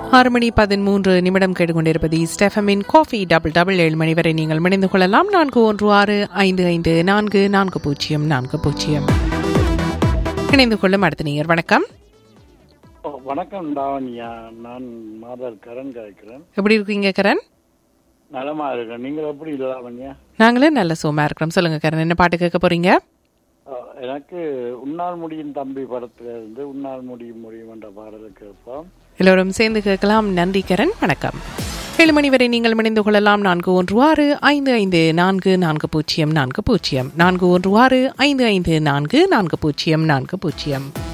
ஆறு மணி பதிமூன்று நிமிடம் கேட்டுக்கொண்டிருப்பது ஸ்டெஃபமின் காஃபி டபுள் டபுள் ஏழு மணி வரை நீங்கள் இணைந்து கொள்ளலாம் நான்கு ஒன்று ஆறு ஐந்து ஐந்து நான்கு நான்கு பூஜ்ஜியம் நான்கு பூஜ்ஜியம் இணைந்து கொள்ளும் அடுத்த நீர் வணக்கம் ஓ, வணக்கம் லாவண்யா நான் மாதர் கரண் காய்க்கிறேன் எப்படி இருக்கீங்க கரண் நலமா இருக்கேன் நீங்கள் எப்படி லாவண்யா நாங்களே நல்ல சோமா இருக்கிறோம் சொல்லுங்க கரண் என்ன பாட்டு கேட்க போறீங்க ஓ, எனக்கு உன்னால் முடியும் தம்பி படத்துல இருந்து உன்னால் முடியும் முடியும் என்ற பாடலை கேட்போம் எல்லோரும் சேர்ந்து கேட்கலாம் நன்றி கரண் வணக்கம் ஏழு மணி வரை நீங்கள் இணைந்து கொள்ளலாம் நான்கு ஒன்று ஆறு ஐந்து ஐந்து நான்கு நான்கு பூஜ்ஜியம் நான்கு பூஜ்ஜியம் நான்கு ஒன்று ஆறு ஐந்து ஐந்து நான்கு நான்கு பூஜ்ஜியம் நான்கு பூஜ்ஜியம்